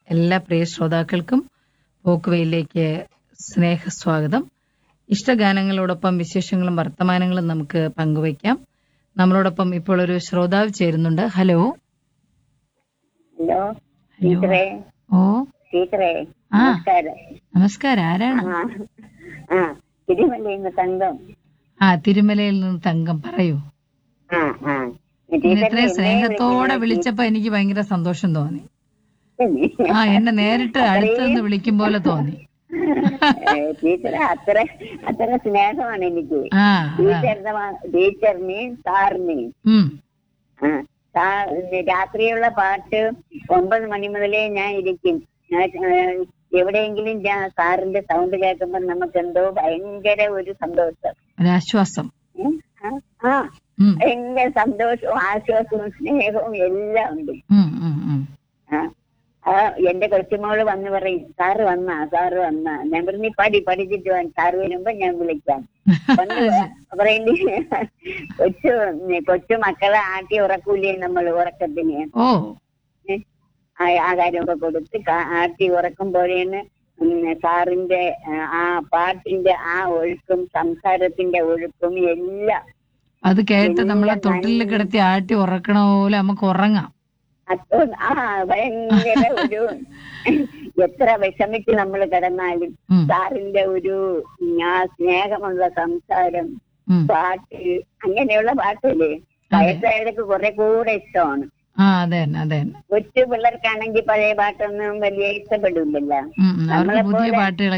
എല്ലാ പ്രിയ ശ്രോതാക്കൾക്കും പോക്കുവയിലേക്ക് സ്നേഹസ്വാഗതം ഇഷ്ടഗാനങ്ങളോടൊപ്പം വിശേഷങ്ങളും വർത്തമാനങ്ങളും നമുക്ക് പങ്കുവയ്ക്കാം നമ്മളോടൊപ്പം ഇപ്പോൾ ഒരു ശ്രോതാവ് ചേരുന്നുണ്ട് ഹലോ ഹലോ ഹലോ ടീച്ചറേ ഓ ടീച്ചറേ ആ. നമസ്കാരം നമസ്കാരം ആരാണ് ആ ആ തിരുമലയിന്ന് തങ്കം ആ തിരുമലയിൽ നിന്ന് തങ്കം പറയൂ ആ ആ ഇന്ന് ടീച്ചറിനെ ഇത്രയും എന്നെ സ്നേഹത്തോടെ വിളിക്കുന്നത് വിളിച്ചപ്പോ എനിക്ക് ഭയങ്കര സന്തോഷം തോന്നി ടീച്ചറിനെ. ആ എന്നെ നേരിട്ട് അടുത്ത് നിന്ന് വിളിക്കും പോലെ തോന്നി ഏ, ടീച്ചറെ അത്ര അത്ര സ്നേഹമാണ് എനിക്ക് ആ അതാ. ടീച്ചറിന്റെ മാ- ടീച്ചറിനെയും സാറിനെയും ഉം ആ സാ- രാത്രിയുള്ള പാട്ട് ഒമ്പത് മണി മുതലേ ഞാൻ ഇരിക്കും ഞാൻ, ഏ, എവിടെയെങ്കിലും ഞാൻ സാറിന്റെ സൗണ്ട് കേൾക്കുമ്പോൾ നമുക്ക് എന്തോ ഭയങ്കര ഒരു സന്തോഷം ഒരാശ്വാസം ഉം. ആ, ആ ഉം ഭയങ്കര സന്തോഷവും ആശ്വാസവും സ്നേഹവും എല്ലാം ഉണ്ട് ഉം ഉം ഉം ആ ആ എന്റെ കൊച്ചുമോള് വന്ന് പറയും സാറ് വന്നാ സാറ് വന്നാ ഞാൻ പറഞ്ഞു പടി പഠിച്ചിട്ട് വാ സാറ് വരുമ്പോ ഞാൻ വിളിക്കാം വന്ന് പറയണ്ടി കൊച്ചു കൊച്ചു മക്കളെ ആട്ടി ഉറക്കൂലേ നമ്മൾ ഉറക്കത്തിന് ഓ ഏ? ആ- ആഹാരമൊക്കെ കൊടുത്ത് കാ- ആട്ടി ഉറക്കുമ്പോഴേന്ന് ഉം സാറിന്റെ ആ, ആ പാട്ടിന്റെ ആ ഒഴുക്കും സംസാരത്തിന്റെ ഒഴുക്കും എല്ലാം അത് കേട്ട് നമ്മളെ തൊട്ടിലിൽ കിടത്തി ആട്ടി ഉറക്കണ പോലെ നമുക്ക് ഉറങ്ങാം അപ്പൊ ആ ഭയങ്കര ഒരു എത്ര വിഷമിച്ച് നമ്മൾ കിടന്നാലും ഉം, സാറിന്റെ ഒരു ഉം, ആ സ്നേഹമുള്ള സംസാരം ഉം. പാട്ട് അങ്ങനെയുള്ള പാട്ടില്ലേ വയസ്സായവർക്ക് കുറെ കൂടെ ഇഷ്ടമാണ് ആ അതെ തന്നെ അതെ തന്നെ കൊച്ചു പിള്ളേർക്കാണെങ്കിൽ പഴയ പാട്ടൊന്നും വലിയ ഇഷ്ടപ്പെടില്ലല്ലോ ഉം, ഉം. അവർക്ക് പുതിയ നമ്മളെപ്പോലെ- പാട്ടുകൾ